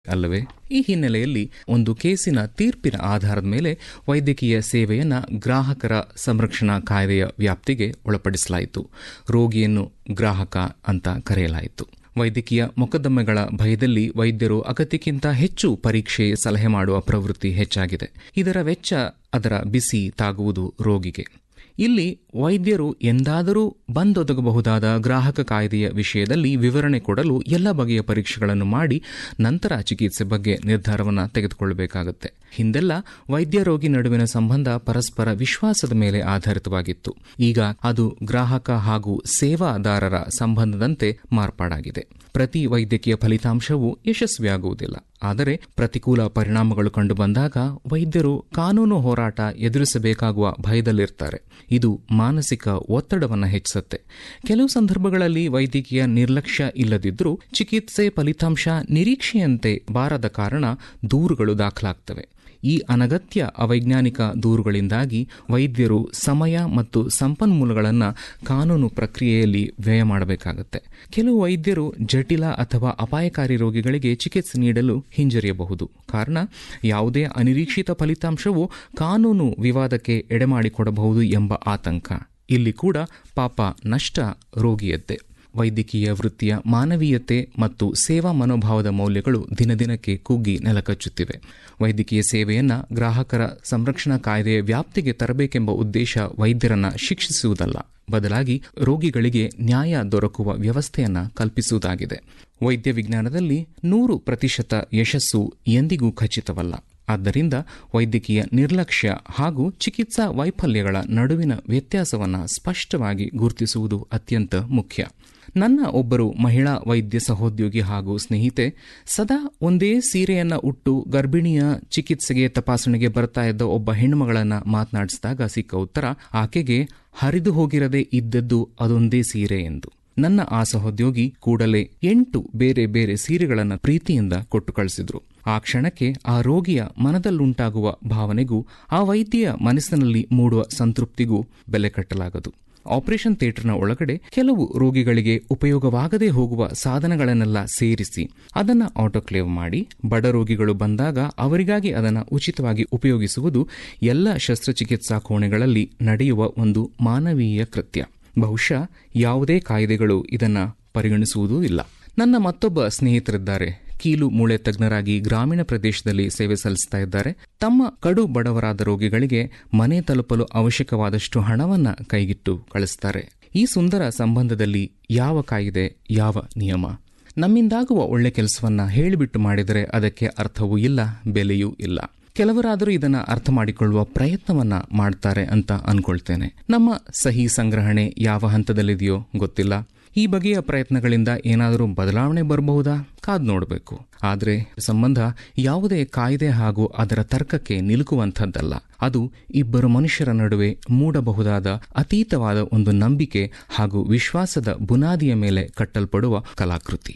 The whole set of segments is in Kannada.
ಅಲ್ಲವೇ ಈ ಹಿನ್ನೆಲೆಯಲ್ಲಿ ಒಂದು ಕೇಸಿನ ತೀರ್ಪಿನ ಆಧಾರದ ಮೇಲೆ ವೈದ್ಯಕೀಯ ಸೇವೆಯನ್ನ ಗ್ರಾಹಕರ ಸಂರಕ್ಷಣಾ ಕಾಯ್ದೆಯ ವ್ಯಾಪ್ತಿಗೆ ಒಳಪಡಿಸಲಾಯಿತು ರೋಗಿಯನ್ನು ಗ್ರಾಹಕ ಅಂತ ಕರೆಯಲಾಯಿತು ವೈದ್ಯಕೀಯ ಮೊಕದ್ದಮೆಗಳ ಭಯದಲ್ಲಿ ವೈದ್ಯರು ಅಗತ್ಯಕ್ಕಿಂತ ಹೆಚ್ಚು ಪರೀಕ್ಷೆ ಸಲಹೆ ಮಾಡುವ ಪ್ರವೃತ್ತಿ ಹೆಚ್ಚಾಗಿದೆ ಇದರ ವೆಚ್ಚ ಅದರ ಬಿಸಿ ತಾಗುವುದು ರೋಗಿಗೆ ಇಲ್ಲಿ ವೈದ್ಯರು ಎಂದಾದರೂ ಬಂದೊದಗಬಹುದಾದ ಗ್ರಾಹಕ ಕಾಯ್ದೆಯ ವಿಷಯದಲ್ಲಿ ವಿವರಣೆ ಕೊಡಲು ಎಲ್ಲ ಬಗೆಯ ಪರೀಕ್ಷೆಗಳನ್ನು ಮಾಡಿ ನಂತರ ಚಿಕಿತ್ಸೆ ಬಗ್ಗೆ ನಿರ್ಧಾರವನ್ನು ತೆಗೆದುಕೊಳ್ಳಬೇಕಾಗುತ್ತೆ ಹಿಂದೆಲ್ಲ ವೈದ್ಯ ರೋಗಿ ನಡುವಿನ ಸಂಬಂಧ ಪರಸ್ಪರ ವಿಶ್ವಾಸದ ಮೇಲೆ ಆಧಾರಿತವಾಗಿತ್ತು ಈಗ ಅದು ಗ್ರಾಹಕ ಹಾಗೂ ಸೇವಾದಾರರ ಸಂಬಂಧದಂತೆ ಮಾರ್ಪಾಡಾಗಿದೆ ಪ್ರತಿ ವೈದ್ಯಕೀಯ ಫಲಿತಾಂಶವು ಯಶಸ್ವಿಯಾಗುವುದಿಲ್ಲ ಆದರೆ ಪ್ರತಿಕೂಲ ಪರಿಣಾಮಗಳು ಕಂಡುಬಂದಾಗ ವೈದ್ಯರು ಕಾನೂನು ಹೋರಾಟ ಎದುರಿಸಬೇಕಾಗುವ ಭಯದಲ್ಲಿರ್ತಾರೆ ಇದು ಮಾನಸಿಕ ಒತ್ತಡವನ್ನು ಹೆಚ್ಚಿಸುತ್ತೆ ಕೆಲವು ಸಂದರ್ಭಗಳಲ್ಲಿ ವೈದ್ಯಕೀಯ ನಿರ್ಲಕ್ಷ್ಯ ಇಲ್ಲದಿದ್ದರೂ ಚಿಕಿತ್ಸೆ ಫಲಿತಾಂಶ ನಿರೀಕ್ಷೆಯಂತೆ ಬಾರದ ಕಾರಣ ದೂರುಗಳು ದಾಖಲಾಗ್ತವೆ ಈ ಅನಗತ್ಯ ಅವೈಜ್ಞಾನಿಕ ದೂರುಗಳಿಂದಾಗಿ ವೈದ್ಯರು ಸಮಯ ಮತ್ತು ಸಂಪನ್ಮೂಲಗಳನ್ನು ಕಾನೂನು ಪ್ರಕ್ರಿಯೆಯಲ್ಲಿ ವ್ಯಯ ಮಾಡಬೇಕಾಗುತ್ತೆ ಕೆಲವು ವೈದ್ಯರು ಜಟಿಲ ಅಥವಾ ಅಪಾಯಕಾರಿ ರೋಗಿಗಳಿಗೆ ಚಿಕಿತ್ಸೆ ನೀಡಲು ಹಿಂಜರಿಯಬಹುದು ಕಾರಣ ಯಾವುದೇ ಅನಿರೀಕ್ಷಿತ ಫಲಿತಾಂಶವು ಕಾನೂನು ವಿವಾದಕ್ಕೆ ಎಡೆಮಾಡಿಕೊಡಬಹುದು ಎಂಬ ಆತಂಕ ಇಲ್ಲಿ ಕೂಡ ಪಾಪ ನಷ್ಟ ರೋಗಿಯದ್ದೇ ವೈದ್ಯಕೀಯ ವೃತ್ತಿಯ ಮಾನವೀಯತೆ ಮತ್ತು ಸೇವಾ ಮನೋಭಾವದ ಮೌಲ್ಯಗಳು ದಿನದಿನಕ್ಕೆ ಕುಗ್ಗಿ ನೆಲಕಚ್ಚುತ್ತಿವೆ ವೈದ್ಯಕೀಯ ಸೇವೆಯನ್ನ ಗ್ರಾಹಕರ ಸಂರಕ್ಷಣಾ ಕಾಯ್ದೆಯ ವ್ಯಾಪ್ತಿಗೆ ತರಬೇಕೆಂಬ ಉದ್ದೇಶ ವೈದ್ಯರನ್ನ ಶಿಕ್ಷಿಸುವುದಲ್ಲ ಬದಲಾಗಿ ರೋಗಿಗಳಿಗೆ ನ್ಯಾಯ ದೊರಕುವ ವ್ಯವಸ್ಥೆಯನ್ನ ಕಲ್ಪಿಸುವುದಾಗಿದೆ ವೈದ್ಯ ವಿಜ್ಞಾನದಲ್ಲಿ ನೂರು ಪ್ರತಿಶತ ಯಶಸ್ಸು ಎಂದಿಗೂ ಖಚಿತವಲ್ಲ ಆದ್ದರಿಂದ ವೈದ್ಯಕೀಯ ನಿರ್ಲಕ್ಷ್ಯ ಹಾಗೂ ಚಿಕಿತ್ಸಾ ವೈಫಲ್ಯಗಳ ನಡುವಿನ ವ್ಯತ್ಯಾಸವನ್ನು ಸ್ಪಷ್ಟವಾಗಿ ಗುರುತಿಸುವುದು ಅತ್ಯಂತ ಮುಖ್ಯ ನನ್ನ ಒಬ್ಬರು ಮಹಿಳಾ ವೈದ್ಯ ಸಹೋದ್ಯೋಗಿ ಹಾಗೂ ಸ್ನೇಹಿತೆ ಸದಾ ಒಂದೇ ಸೀರೆಯನ್ನ ಉಟ್ಟು ಗರ್ಭಿಣಿಯ ಚಿಕಿತ್ಸೆಗೆ ತಪಾಸಣೆಗೆ ಬರ್ತಾ ಇದ್ದ ಒಬ್ಬ ಹೆಣ್ಣುಮಗಳನ್ನ ಮಾತನಾಡಿಸಿದಾಗ ಸಿಕ್ಕ ಉತ್ತರ ಆಕೆಗೆ ಹರಿದು ಹೋಗಿರದೆ ಇದ್ದದ್ದು ಅದೊಂದೇ ಸೀರೆ ಎಂದು ನನ್ನ ಆ ಸಹೋದ್ಯೋಗಿ ಕೂಡಲೇ ಎಂಟು ಬೇರೆ ಬೇರೆ ಸೀರೆಗಳನ್ನು ಪ್ರೀತಿಯಿಂದ ಕೊಟ್ಟು ಕಳಿಸಿದ್ರು ಆ ಕ್ಷಣಕ್ಕೆ ಆ ರೋಗಿಯ ಮನದಲ್ಲುಂಟಾಗುವ ಭಾವನೆಗೂ ಆ ವೈದ್ಯೆಯ ಮನಸ್ಸಿನಲ್ಲಿ ಮೂಡುವ ಸಂತೃಪ್ತಿಗೂ ಬೆಲೆ ಕಟ್ಟಲಾಗದು ಆಪರೇಷನ್ ಥಿಯೇಟರ್ನ ಒಳಗಡೆ ಕೆಲವು ರೋಗಿಗಳಿಗೆ ಉಪಯೋಗವಾಗದೇ ಹೋಗುವ ಸಾಧನಗಳನ್ನೆಲ್ಲ ಸೇರಿಸಿ ಅದನ್ನು ಆಟೋಕ್ಲೇವ್ ಮಾಡಿ ಬಡ ರೋಗಿಗಳು ಬಂದಾಗ ಅವರಿಗಾಗಿ ಅದನ್ನು ಉಚಿತವಾಗಿ ಉಪಯೋಗಿಸುವುದು ಎಲ್ಲ ಶಸ್ತ್ರಚಿಕಿತ್ಸಾ ಕೋಣೆಗಳಲ್ಲಿ ನಡೆಯುವ ಒಂದು ಮಾನವೀಯ ಕೃತ್ಯ ಬಹುಶಃ ಯಾವುದೇ ಕಾಯ್ದೆಗಳು ಇದನ್ನ ಪರಿಗಣಿಸುವುದೂ ಇಲ್ಲ ನನ್ನ ಮತ್ತೊಬ್ಬ ಸ್ನೇಹಿತರಿದ್ದಾರೆ ಕೀಲು ಮೂಳೆ ತಜ್ಞರಾಗಿ ಗ್ರಾಮೀಣ ಪ್ರದೇಶದಲ್ಲಿ ಸೇವೆ ಸಲ್ಲಿಸ್ತಾ ಇದ್ದಾರೆ ತಮ್ಮ ಕಡು ಬಡವರಾದ ರೋಗಿಗಳಿಗೆ ಮನೆ ತಲುಪಲು ಅವಶ್ಯಕವಾದಷ್ಟು ಹಣವನ್ನ ಕೈಗಿಟ್ಟು ಕಳಿಸ್ತಾರೆ ಈ ಸುಂದರ ಸಂಬಂಧದಲ್ಲಿ ಯಾವ ಕಾಯಿದೆ ಯಾವ ನಿಯಮ ನಮ್ಮಿಂದಾಗುವ ಒಳ್ಳೆ ಕೆಲಸವನ್ನ ಹೇಳಿಬಿಟ್ಟು ಮಾಡಿದರೆ ಅದಕ್ಕೆ ಅರ್ಥವೂ ಇಲ್ಲ ಬೆಲೆಯೂ ಇಲ್ಲ ಕೆಲವರಾದರೂ ಇದನ್ನ ಅರ್ಥ ಮಾಡಿಕೊಳ್ಳುವ ಪ್ರಯತ್ನವನ್ನ ಮಾಡ್ತಾರೆ ಅಂತ ಅನ್ಕೊಳ್ತೇನೆ ನಮ್ಮ ಸಹಿ ಸಂಗ್ರಹಣೆ ಯಾವ ಹಂತದಲ್ಲಿದೆಯೋ ಗೊತ್ತಿಲ್ಲ ಈ ಬಗೆಯ ಪ್ರಯತ್ನಗಳಿಂದ ಏನಾದರೂ ಬದಲಾವಣೆ ಬರಬಹುದಾ ಕಾದ್ ನೋಡಬೇಕು ಆದರೆ ಸಂಬಂಧ ಯಾವುದೇ ಕಾಯ್ದೆ ಹಾಗೂ ಅದರ ತರ್ಕಕ್ಕೆ ನಿಲುಕುವಂಥದ್ದಲ್ಲ ಅದು ಇಬ್ಬರು ಮನುಷ್ಯರ ನಡುವೆ ಮೂಡಬಹುದಾದ ಅತೀತವಾದ ಒಂದು ನಂಬಿಕೆ ಹಾಗೂ ವಿಶ್ವಾಸದ ಬುನಾದಿಯ ಮೇಲೆ ಕಟ್ಟಲ್ಪಡುವ ಕಲಾಕೃತಿ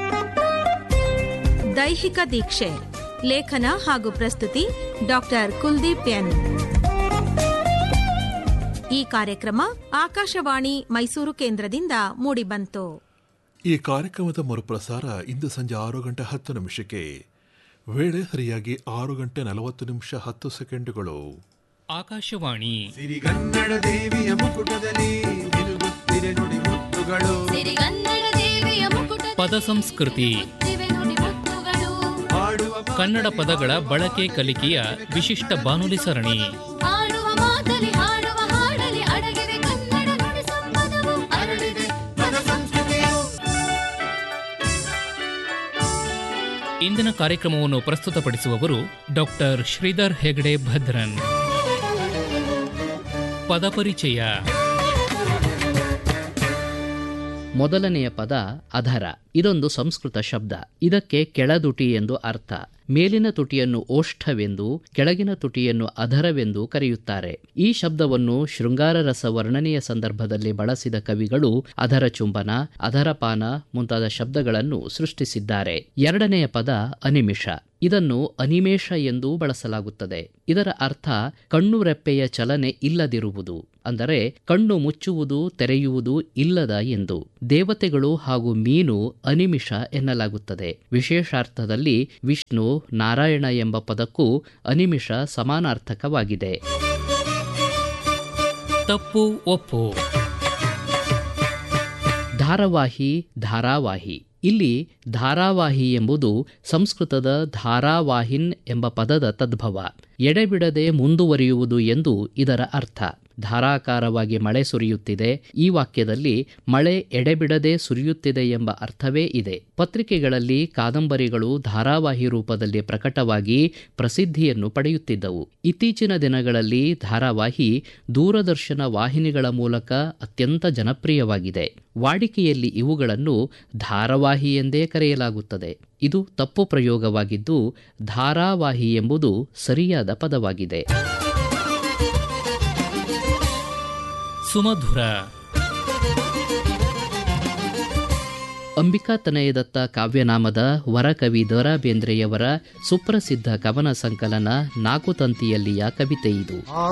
ದೈಹಿಕ ದೀಕ್ಷೆ ಲೇಖನ ಹಾಗೂ ಪ್ರಸ್ತುತಿ ಡಾಕ್ಟರ್ ಕುಲ್ದೀಪ್ ಎನ್ ಈ ಕಾರ್ಯಕ್ರಮ ಆಕಾಶವಾಣಿ ಮೈಸೂರು ಕೇಂದ್ರದಿಂದ ಮೂಡಿಬಂತು ಈ ಕಾರ್ಯಕ್ರಮದ ಮರುಪ್ರಸಾರ ಇಂದು ಸಂಜೆ ಆರು ಗಂಟೆ ಹತ್ತು ನಿಮಿಷಕ್ಕೆ ವೇಳೆ ಸರಿಯಾಗಿ ಆರು ಗಂಟೆ ನಲವತ್ತು ನಿಮಿಷ ಹತ್ತು ಸೆಕೆಂಡುಗಳು ಆಕಾಶವಾಣಿ ಸಿರಿಗನ್ನಡ ದೇವಿಯ ಮುಕುಟದಲ್ಲಿ ತಿರುಗುತ್ತಿರೆ ನುಡಿ ಮುತ್ತುಗಳು ಸಿರಿಗನ್ನಡ ದೇವಿಯ ಮುಕುಟ ಪದ ಸಂಸ್ಕೃತಿ ದಿವೆ ನುಡಿ ಮುತ್ತುಗಳು ಹಾಡುವ ಕನ್ನಡ ಪದಗಳ ಬಳಕೆ ಕಲಿಕೆಯ ವಿಶಿಷ್ಟ ಬಾನುಲಿ ಸರಣಿ ಹಾಡುವ ಮಾತಲಿ ಹಾಡುವ ಹಾಡಲಿ ಅಡಗಿವೆ ಕನ್ನಡ ನುಡಿ ಸಂಪದವು ಹರಡಿದೆ ಪದ ಸಂಸ್ಕೃತಿಯು ಇಂದಿನ ಕಾರ್ಯಕ್ರಮವನ್ನು ಪ್ರಸ್ತುತಪಡಿಸುವವರು ಡಾಕ್ಟರ್ ಶ್ರೀಧರ್ ಹೆಗಡೆ ಭದ್ರನ್ ಪದಪರಿಚಯ ಮೊದಲನೆಯ ಪದ ಅಧರ ಇದೊಂದು ಸಂಸ್ಕೃತ ಶಬ್ದ ಇದಕ್ಕೆ ಕೆಳದುಟಿ ಎಂದು ಅರ್ಥ ಮೇಲಿನ ತುಟಿಯನ್ನು ಓಷ್ಠವೆಂದು ಕೆಳಗಿನ ತುಟಿಯನ್ನು ಅಧರವೆಂದು ಕರೆಯುತ್ತಾರೆ ಈ ಶಬ್ದವನ್ನು ಶೃಂಗಾರ ರಸ ವರ್ಣನೆಯ ಸಂದರ್ಭದಲ್ಲಿ ಬಳಸಿದ ಕವಿಗಳು ಅಧರ ಚುಂಬನ ಅಧರಪಾನ ಮುಂತಾದ ಶಬ್ದಗಳನ್ನು ಸೃಷ್ಟಿಸಿದ್ದಾರೆ ಎರಡನೆಯ ಪದ ಅನಿಮಿಷ ಇದನ್ನು ಅನಿಮೇಷ ಎಂದೂ ಬಳಸಲಾಗುತ್ತದೆ ಇದರ ಅರ್ಥ ಕಣ್ಣು ರೆಪ್ಪೆಯ ಚಲನೆ ಇಲ್ಲದಿರುವುದು ಅಂದರೆ ಕಣ್ಣು ಮುಚ್ಚುವುದು ತೆರೆಯುವುದು ಇಲ್ಲದ ಎಂದು ದೇವತೆಗಳು ಹಾಗೂ ಮೀನು ಅನಿಮಿಷ ಎನ್ನಲಾಗುತ್ತದೆ ವಿಶೇಷಾರ್ಥದಲ್ಲಿ ವಿಷ್ಣು ನಾರಾಯಣ ಎಂಬ ಪದಕ್ಕೂ ಅನಿಮಿಷ ಸಮಾನಾರ್ಥಕವಾಗಿದೆ ತಪ್ಪು ಒಪ್ಪು ಧಾರಾವಾಹಿ ಧಾರಾವಾಹಿ ಇಲ್ಲಿ ಧಾರಾವಾಹಿ ಎಂಬುದು ಸಂಸ್ಕೃತದ ಧಾರಾವಾಹಿನ್ ಎಂಬ ಪದದ ತದ್ಭವ ಎಡೆಬಿಡದೆ ಮುಂದುವರಿಯುವುದು ಎಂದು ಇದರ ಅರ್ಥ ಧಾರಾಕಾರವಾಗಿ ಮಳೆ ಸುರಿಯುತ್ತಿದೆ ಈ ವಾಕ್ಯದಲ್ಲಿ ಮಳೆ ಎಡೆಬಿಡದೆ ಸುರಿಯುತ್ತಿದೆ ಎಂಬ ಅರ್ಥವೇ ಇದೆ ಪತ್ರಿಕೆಗಳಲ್ಲಿ ಕಾದಂಬರಿಗಳು ಧಾರಾವಾಹಿ ರೂಪದಲ್ಲಿ ಪ್ರಕಟವಾಗಿ ಪ್ರಸಿದ್ಧಿಯನ್ನು ಪಡೆಯುತ್ತಿದ್ದವು ಇತ್ತೀಚಿನ ದಿನಗಳಲ್ಲಿ ಧಾರಾವಾಹಿ ದೂರದರ್ಶನ ವಾಹಿನಿಗಳ ಮೂಲಕ ಅತ್ಯಂತ ಜನಪ್ರಿಯವಾಗಿದೆ ವಾಡಿಕೆಯಲ್ಲಿ ಇವುಗಳನ್ನು ಧಾರಾವಾಹಿ ಎಂದೇ ಕರೆಯಲಾಗುತ್ತದೆ ಇದು ತಪ್ಪು ಪ್ರಯೋಗವಾಗಿದ್ದು ಧಾರಾವಾಹಿ ಎಂಬುದು ಸರಿಯಾದ ಪದವಾಗಿದೆ ಸುಮಧುರ ಅಂಬಿಕಾ ತನಯದತ್ತ ಕಾವ್ಯನಾಮದ ವರಕವಿ ದ ರಾ ಬೇಂದ್ರೆಯವರ ಸುಪ್ರಸಿದ್ಧ ಕವನ ಸಂಕಲನ ನಾಕು ತಂತಿಯಲ್ಲಿಯ ಕವಿತೆ ಇದು ಆ